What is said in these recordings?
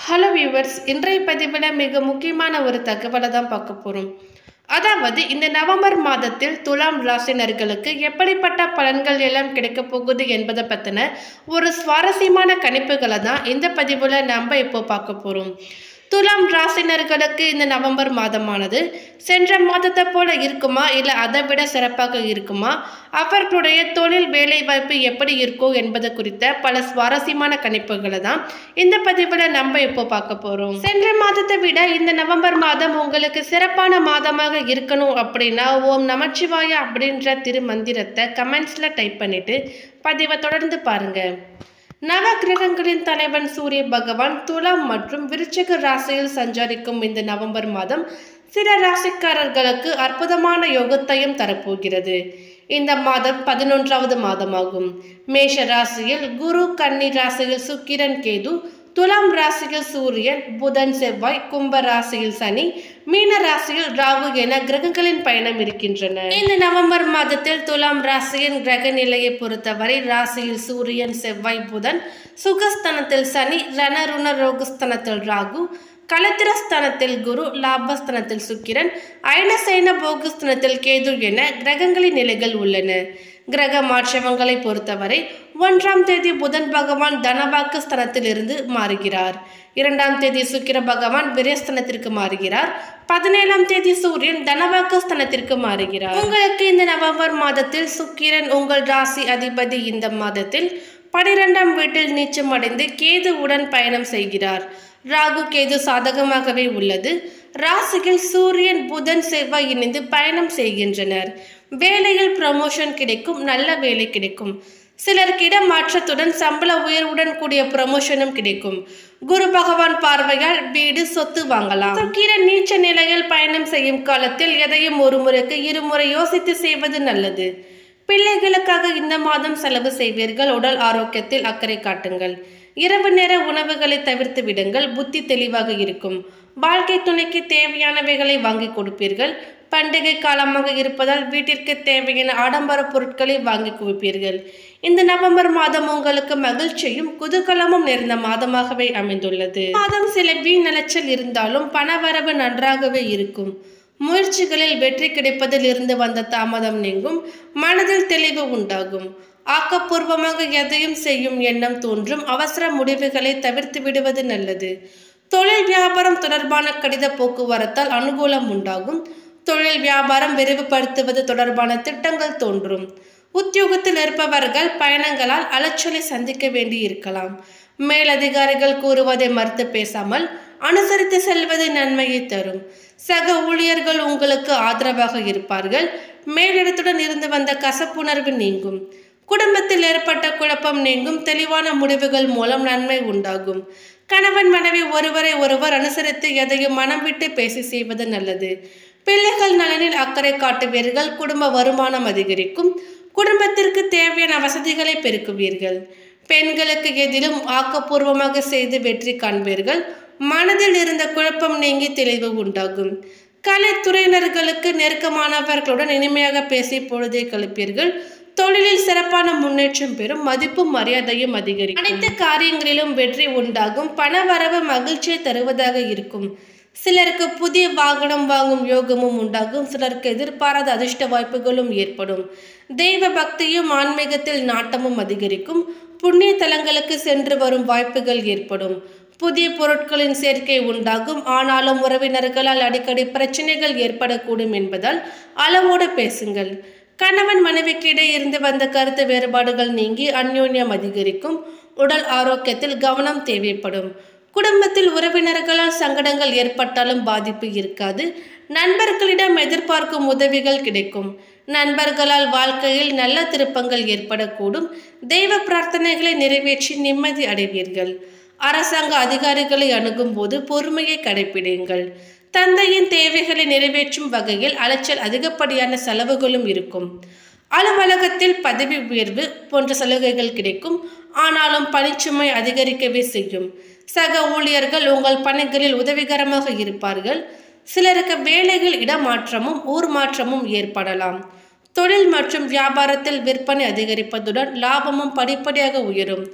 hello viewers இன்றைய பதிவில் மிக முக்கியமான ஒரு தகவலை தான் பார்க்க போகிறோம் அதாவது இந்த நவம்பர் மாதத்தில் துலாம் ராசினர்களுக்கு எப்படிப்பட்ட பலன்கள் எல்லாம் கிடைக்கப் போகுது என்பதை பற்றின ஒரு சுவாரஸ்யமான கணிப்புகளை தான் இந்த பதிவில் நம்ம இப்போ பார்க்க போகிறோம் துலாம் ராசினர்களுக்கு இந்த நவம்பர் மாதமானது சென்ற மாதத்தை போல இருக்குமா இல்லை அதை விட சிறப்பாக இருக்குமா அவர்களுடைய தொழில் வேலைவாய்ப்பு எப்படி இருக்கும் என்பது குறித்த பல சுவாரஸ்யமான கணிப்புகளை தான் இந்த பதிவில் நம்ம இப்போ பார்க்க போகிறோம் சென்ற மாதத்தை விட இந்த நவம்பர் மாதம் உங்களுக்கு சிறப்பான மாதமாக இருக்கணும் அப்படின்னா ஓம் நமச்சிவாய அப்படின்ற திருமந்திரத்தை கமெண்ட்ஸில் டைப் பண்ணிட்டு பதிவை தொடர்ந்து பாருங்கள் நவ கிரகங்களின் தலைவன் சூரிய பகவான் துலாம் மற்றும் விருச்சிக ராசியில் சஞ்சரிக்கும் இந்த நவம்பர் மாதம் சில ராசிக்காரர்களுக்கு அற்புதமான யோகத்தையும் தரப்போகிறது இந்த மாதம் பதினொன்றாவது மாதமாகும் மேஷ ராசியில் குரு கன்னி ராசியில் சுக்கிரன் கேது துலாம் ராசியில் சூரியன் புதன் செவ்வாய் கும்ப ராசியில் சனி மீன ராசியில் ராகு என கிரகங்களின் பயணம் இருக்கின்றன இந்த நவம்பர் மாதத்தில் துலாம் ராசியின் கிரக நிலையை பொறுத்தவரை ராசியில் சூரியன் செவ்வாய் புதன் சுகஸ்தனத்தில் சனி ரணருண ரோகஸ்தனத்தில் ராகு கலத்திரஸ்தானத்தில் குரு லாபஸ்தானத்தில் சுக்கிரன் அயனசேன போகஸ்தானத்தில் கேது என கிரகங்களின் நிலைகள் உள்ளன கிரக மாற்றவங்களை பொறுத்தவரை ஒன்றாம் தேதி புதன் பகவான் தனவாக்கு ஸ்தனத்திலிருந்து மாறுகிறார் இரண்டாம் தேதி சுக்கிர பகவான் விரயஸ்தனத்திற்கு மாறுகிறார் பதினேழாம் தேதி சூரியன் தனவாக்கு ஸ்தனத்திற்கு மாறுகிறார் உங்களுக்கு இந்த நவம்பர் மாதத்தில் சுக்கிரன் உங்கள் ராசி அதிபதி இந்த மாதத்தில் பனிரெண்டாம் வீட்டில் நீச்சம் அடைந்து கேதுவுடன் பயணம் செய்கிறார் ராகு கேது சாதகமாகவே உள்ளது ராசியில் சூரியன் புதன் செவ்வாய் இணைந்து பயணம் செய்கின்றனர் வேலையில் ப்ரமோஷன் கிடைக்கும் நல்ல வேலை கிடைக்கும் சிலருக்கு இடமாற்றத்துடன் சம்பள உயர்வுடன் கூடிய ப்ரமோஷனும் கிடைக்கும் குரு பகவான் பார்வையால் வீடு சொத்து வாங்கலாம் சுக்கிரன் நீச்ச நிலையில் பயணம் செய்யும் காலத்தில் எதையும் ஒரு முறைக்கு இருமுறை யோசித்து செய்வது நல்லது பிள்ளைகளுக்காக இந்த மாதம் செலவு செய்வீர்கள் உடல் ஆரோக்கியத்தில் அக்கறை காட்டுங்கள் இரவு நேர உணவுகளை தவிர்த்து விடுங்கள் புத்தி தெளிவாக இருக்கும் வாழ்க்கை துணைக்கு தேவையானவைகளை வாங்கி கொடுப்பீர்கள் பண்டிகை காலமாக இருப்பதால் வீட்டிற்கு தேவையான ஆடம்பர பொருட்களை வாங்கி குவிப்பீர்கள் இந்த நவம்பர் மாதம் உங்களுக்கு மகிழ்ச்சியும் குதூகலமும் நிறைந்த மாதமாகவே அமைந்துள்ளது மாதம் சில வீண் அலைச்சல் இருந்தாலும் பணவரவு நன்றாகவே இருக்கும் முயற்சிகளில் வெற்றி கிடைப்பதில் இருந்து வந்த தாமதம் நீங்கும் மனதில் தெளிவு உண்டாகும் ஆக்கப்பூர்வமாக எதையும் செய்யும் எண்ணம் தோன்றும் அவசர முடிவுகளை தவிர்த்து விடுவது நல்லது தொழில் வியாபாரம் தொடர்பான கடித போக்குவரத்தால் அனுகூலம் உண்டாகும் தொழில் வியாபாரம் விரிவுபடுத்துவது தொடர்பான திட்டங்கள் தோன்றும் உத்தியோகத்தில் இருப்பவர்கள் பயணங்களால் அலைச்சலை சந்திக்க வேண்டி இருக்கலாம் மேலதிகாரிகள் கூறுவதை மறுத்து பேசாமல் அனுசரித்து செல்வது நன்மையை தரும் சக ஊழியர்கள் உங்களுக்கு ஆதரவாக இருப்பார்கள் மேலிடத்துடன் இருந்து வந்த கசப்புணர்வு நீங்கும் குடும்பத்தில் ஏற்பட்ட குழப்பம் நீங்கும் தெளிவான முடிவுகள் மூலம் நன்மை உண்டாகும் கணவன் மனைவி ஒருவரை ஒருவர் அனுசரித்து எதையும் மனம் விட்டு பேசி செய்வது நல்லது பிள்ளைகள் நலனில் அக்கறை காட்டுவீர்கள் குடும்ப வருமானம் அதிகரிக்கும் குடும்பத்திற்கு தேவையான வசதிகளை பெருக்குவீர்கள் பெண்களுக்கு எதிலும் ஆக்கப்பூர்வமாக செய்து வெற்றி காண்பீர்கள் மனதில் இருந்த குழப்பம் நீங்கி தெளிவு உண்டாகும் கலைத்துறையினர்களுக்கு நெருக்கமானவர்களுடன் இனிமையாக பேசி பொழுதை கழிப்பீர்கள் தொழிலில் சிறப்பான முன்னேற்றம் பெறும் மதிப்பும் மரியாதையும் அதிகரிக்கும் அனைத்து காரியங்களிலும் வெற்றி உண்டாகும் பண வரவு மகிழ்ச்சியை தருவதாக இருக்கும் சிலருக்கு புதிய வாகனம் வாங்கும் யோகமும் உண்டாகும் சிலருக்கு எதிர்பாராத அதிர்ஷ்ட வாய்ப்புகளும் ஏற்படும் தெய்வ பக்தியும் ஆன்மீகத்தில் நாட்டமும் அதிகரிக்கும் புண்ணிய தலங்களுக்கு சென்று வரும் வாய்ப்புகள் ஏற்படும் புதிய பொருட்களின் சேர்க்கை உண்டாகும் ஆனாலும் உறவினர்களால் அடிக்கடி பிரச்சனைகள் ஏற்படக்கூடும் என்பதால் அளவோடு பேசுங்கள் கணவன் மனைவிக்கு இடையே இருந்து வந்த கருத்து வேறுபாடுகள் நீங்கி அந்யோன்யம் அதிகரிக்கும் உடல் ஆரோக்கியத்தில் கவனம் தேவைப்படும் குடும்பத்தில் உறவினர்களால் சங்கடங்கள் ஏற்பட்டாலும் பாதிப்பு இருக்காது நண்பர்களிடம் எதிர்பார்க்கும் உதவிகள் கிடைக்கும் நண்பர்களால் வாழ்க்கையில் நல்ல திருப்பங்கள் ஏற்படக்கூடும் தெய்வ பிரார்த்தனைகளை நிறைவேற்றி நிம்மதி அடைவீர்கள் அரசாங்க அதிகாரிகளை அணுகும் போது பொறுமையை கடைபிடிங்கள் தந்தையின் தேவைகளை நிறைவேற்றும் வகையில் அலைச்சல் அதிகப்படியான செலவுகளும் இருக்கும் அலுவலகத்தில் பதவி உயர்வு போன்ற சலுகைகள் கிடைக்கும் ஆனாலும் பணிச்சுமை அதிகரிக்கவே செய்யும் சக ஊழியர்கள் உங்கள் பணிகளில் உதவிகரமாக இருப்பார்கள் சிலருக்கு வேலைகள் இடமாற்றமும் ஊர் மாற்றமும் ஏற்படலாம் தொழில் மற்றும் வியாபாரத்தில் விற்பனை அதிகரிப்பதுடன் லாபமும் படிப்படியாக உயரும்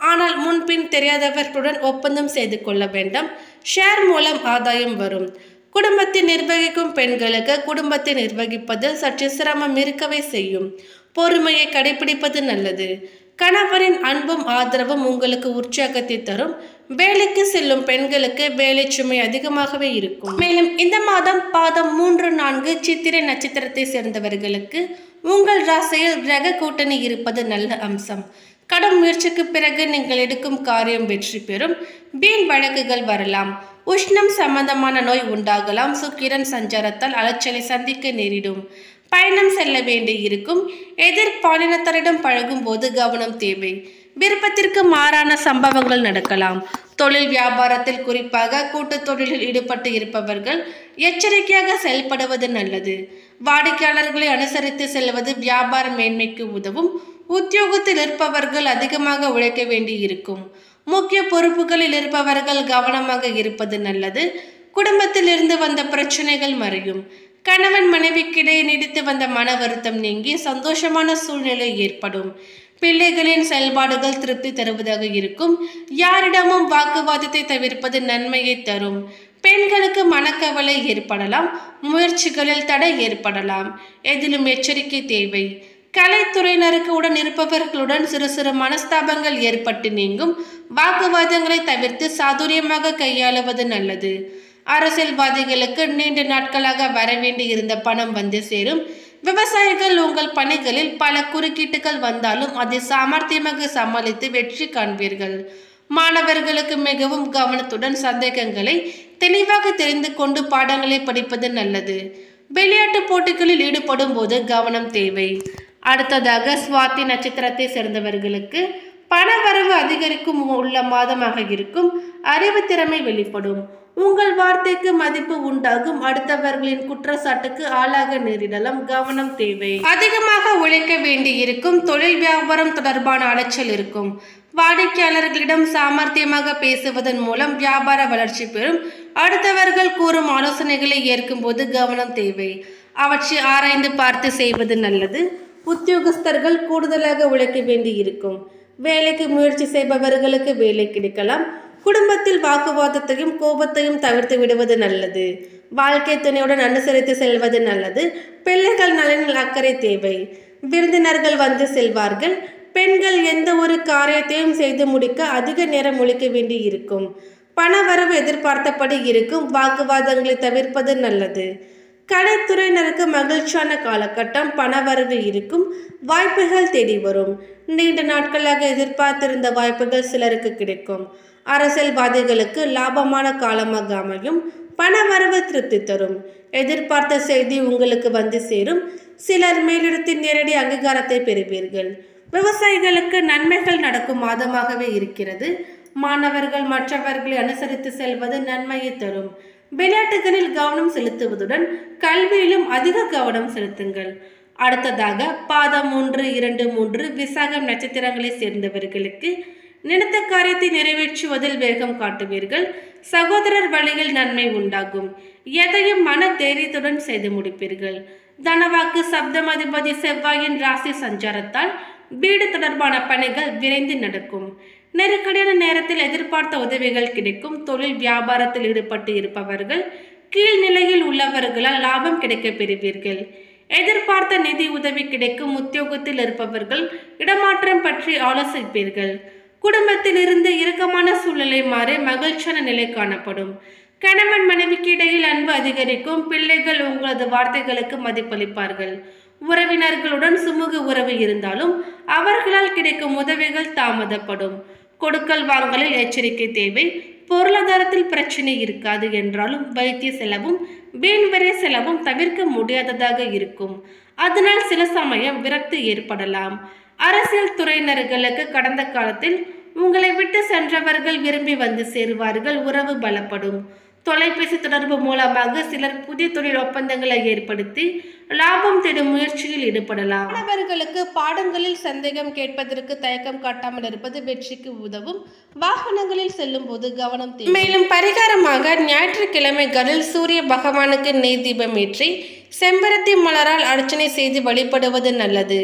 ஆனால் முன்பின் தெரியாதவர்களுடன் ஒப்பந்தம் செய்து கொள்ள வேண்டாம் ஷேர் மூலம் ஆதாயம் வரும் குடும்பத்தை நிர்வகிக்கும் பெண்களுக்கு குடும்பத்தை நிர்வகிப்பதில் சற்று சிரமம் இருக்கவே செய்யும் பொறுமையை கடைபிடிப்பது நல்லது கணவரின் அன்பும் ஆதரவும் உங்களுக்கு உற்சாகத்தை தரும் வேலைக்கு செல்லும் பெண்களுக்கு வேலை சுமை அதிகமாகவே இருக்கும் மேலும் இந்த மாதம் பாதம் மூன்று நான்கு சித்திரை நட்சத்திரத்தை சேர்ந்தவர்களுக்கு உங்கள் ராசியில் கிரக கூட்டணி இருப்பது நல்ல அம்சம் கடும் முயற்சிக்கு பிறகு நீங்கள் எடுக்கும் காரியம் வெற்றி பெறும் வீண் வழக்குகள் வரலாம் உஷ்ணம் சம்பந்தமான நோய் உண்டாகலாம் சுக்கிரன் சஞ்சாரத்தால் அலைச்சலை சந்திக்க நேரிடும் பயணம் செல்ல வேண்டி இருக்கும் எதிர்பாலினத்தரிடம் பழகும் போது கவனம் தேவை விருப்பத்திற்கு மாறான சம்பவங்கள் நடக்கலாம் தொழில் வியாபாரத்தில் குறிப்பாக கூட்டுத் தொழிலில் ஈடுபட்டு இருப்பவர்கள் எச்சரிக்கையாக செயல்படுவது நல்லது வாடிக்கையாளர்களை அனுசரித்து செல்வது வியாபார மேன்மைக்கு உதவும் உத்தியோகத்தில் இருப்பவர்கள் அதிகமாக உழைக்க வேண்டி இருக்கும் முக்கிய பொறுப்புகளில் இருப்பவர்கள் கவனமாக இருப்பது நல்லது குடும்பத்தில் இருந்து வந்த பிரச்சனைகள் மறையும் கணவன் மனைவிக்கிடையே நீடித்து வந்த மன வருத்தம் நீங்கி சந்தோஷமான சூழ்நிலை ஏற்படும் பிள்ளைகளின் செயல்பாடுகள் திருப்தி தருவதாக இருக்கும் யாரிடமும் வாக்குவாதத்தை தவிர்ப்பது நன்மையை தரும் பெண்களுக்கு மனக்கவலை ஏற்படலாம் முயற்சிகளில் தடை ஏற்படலாம் எதிலும் எச்சரிக்கை தேவை கலைத்துறையினருக்கு உடன் இருப்பவர்களுடன் சிறு சிறு மனஸ்தாபங்கள் ஏற்பட்டு நீங்கும் வாக்குவாதங்களை தவிர்த்து சாதுரியமாக கையாளுவது நல்லது அரசியல்வாதிகளுக்கு நீண்ட நாட்களாக வரவேண்டி இருந்த பணம் வந்து சேரும் விவசாயிகள் உங்கள் பணிகளில் பல குறுக்கீட்டுகள் வந்தாலும் அதை சாமர்த்தியமாக சமாளித்து வெற்றி காண்பீர்கள் மாணவர்களுக்கு மிகவும் கவனத்துடன் சந்தேகங்களை தெளிவாக தெரிந்து கொண்டு பாடங்களை படிப்பது நல்லது விளையாட்டு போட்டிகளில் ஈடுபடும் போது கவனம் தேவை அடுத்ததாக சுவாதி நட்சத்திரத்தை சேர்ந்தவர்களுக்கு பணவரவு அதிகரிக்கும் உள்ள மாதமாக இருக்கும் அறிவு திறமை வெளிப்படும் உங்கள் வார்த்தைக்கு மதிப்பு உண்டாகும் அடுத்தவர்களின் குற்றச்சாட்டுக்கு ஆளாக நேரிடலாம் கவனம் தேவை அதிகமாக உழைக்க வேண்டி இருக்கும் தொழில் வியாபாரம் தொடர்பான அலைச்சல் இருக்கும் வாடிக்கையாளர்களிடம் சாமர்த்தியமாக பேசுவதன் மூலம் வியாபார வளர்ச்சி பெறும் அடுத்தவர்கள் கூறும் ஆலோசனைகளை ஏற்கும்போது கவனம் தேவை அவற்றை ஆராய்ந்து பார்த்து செய்வது நல்லது உத்தியோகஸ்தர்கள் கூடுதலாக உழைக்க வேண்டி இருக்கும் வேலைக்கு முயற்சி செய்பவர்களுக்கு வேலை கிடைக்கலாம் குடும்பத்தில் வாக்குவாதத்தையும் கோபத்தையும் தவிர்த்து விடுவது நல்லது வாழ்க்கை துணையுடன் அனுசரித்து செல்வது நல்லது பிள்ளைகள் நலனில் அக்கறை தேவை விருந்தினர்கள் வந்து செல்வார்கள் பெண்கள் எந்த ஒரு காரியத்தையும் செய்து முடிக்க அதிக நேரம் உழைக்க வேண்டி இருக்கும் பணவரவு எதிர்பார்த்தபடி இருக்கும் வாக்குவாதங்களை தவிர்ப்பது நல்லது கலைத்துறையினருக்கு மகிழ்ச்சியான காலகட்டம் பணவரவு இருக்கும் வாய்ப்புகள் தேடி வரும் நீண்ட நாட்களாக எதிர்பார்த்திருந்த வாய்ப்புகள் சிலருக்கு கிடைக்கும் அரசியல்வாதிகளுக்கு லாபமான காலமாக அமையும் பணவரவு திருப்தி தரும் எதிர்பார்த்த செய்தி உங்களுக்கு வந்து சேரும் சிலர் மேலிடத்தின் நேரடி அங்கீகாரத்தை பெறுவீர்கள் விவசாயிகளுக்கு நன்மைகள் நடக்கும் மாதமாகவே இருக்கிறது மாணவர்கள் மற்றவர்களை அனுசரித்து செல்வது நன்மையை தரும் விளையாட்டுகளில் கவனம் செலுத்துவதுடன் கல்வியிலும் அதிக கவனம் செலுத்துங்கள் அடுத்ததாக பாதம் மூன்று இரண்டு மூன்று விசாகம் நட்சத்திரங்களை சேர்ந்தவர்களுக்கு நினைத்த காரியத்தை நிறைவேற்றுவதில் வேகம் காட்டுவீர்கள் சகோதரர் வழியில் நன்மை உண்டாகும் எதையும் மன தைரியத்துடன் செய்து முடிப்பீர்கள் தனவாக்கு சப்தம் அதிபதி செவ்வாயின் ராசி சஞ்சாரத்தால் வீடு தொடர்பான பணிகள் விரைந்து நடக்கும் நெருக்கடியான நேரத்தில் எதிர்பார்த்த உதவிகள் கிடைக்கும் தொழில் வியாபாரத்தில் ஈடுபட்டு இருப்பவர்கள் கீழ்நிலையில் உள்ளவர்களால் லாபம் கிடைக்கப் பெறுவீர்கள் எதிர்பார்த்த நிதி உதவி கிடைக்கும் உத்தியோகத்தில் இருப்பவர்கள் இடமாற்றம் பற்றி ஆலோசிப்பீர்கள் குடும்பத்தில் இருந்து இறுக்கமான சூழ்நிலை மாறி மகிழ்ச்சியான நிலை காணப்படும் கணவன் மனைவிக்கு இடையில் அன்பு அதிகரிக்கும் பிள்ளைகள் உங்களது வார்த்தைகளுக்கு மதிப்பளிப்பார்கள் உறவினர்களுடன் சுமூக உறவு இருந்தாலும் அவர்களால் கிடைக்கும் உதவிகள் தாமதப்படும் கொடுக்கல் வாங்கலில் எச்சரிக்கை தேவை பொருளாதாரத்தில் பிரச்சனை இருக்காது என்றாலும் வைத்திய செலவும் வீண்வரை செலவும் தவிர்க்க முடியாததாக இருக்கும் அதனால் சில சமயம் விரக்தி ஏற்படலாம் அரசியல் துறையினர்களுக்கு கடந்த காலத்தில் உங்களை விட்டு சென்றவர்கள் விரும்பி வந்து சேருவார்கள் உறவு பலப்படும் தொலைபேசி தொடர்பு மூலமாக சிலர் புதிய தொழில் ஒப்பந்தங்களை ஏற்படுத்தி லாபம் தேடும் முயற்சியில் ஈடுபடலாம் மாணவர்களுக்கு பாடங்களில் சந்தேகம் கேட்பதற்கு தயக்கம் காட்டாமல் இருப்பது வெற்றிக்கு உதவும் வாகனங்களில் செல்லும் போது கவனம் தேவை மேலும் பரிகாரமாக ஞாயிற்றுக்கிழமைகளில் சூரிய பகவானுக்கு நெய் தீபம் ஏற்றி செம்பருத்தி மலரால் அர்ச்சனை செய்து வழிபடுவது நல்லது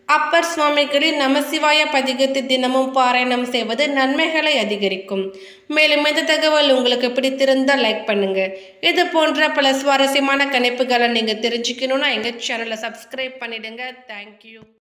அப்பர் சுவாமிகளின் நமசிவாய பதிகத்தை தினமும் பாராயணம் செய்வது நன்மைகளை அதிகரிக்கும் மேலும் இந்த தகவல் உங்களுக்கு பிடித்திருந்தால் லைக் பண்ணுங்க இது போன்ற பல சுவாரஸ்யமான கணிப்புகளை நீங்கள் தெரிஞ்சுக்கணுன்னா எங்கள் சேனலை சப்ஸ்கிரைப் பண்ணிடுங்க தேங்க்யூ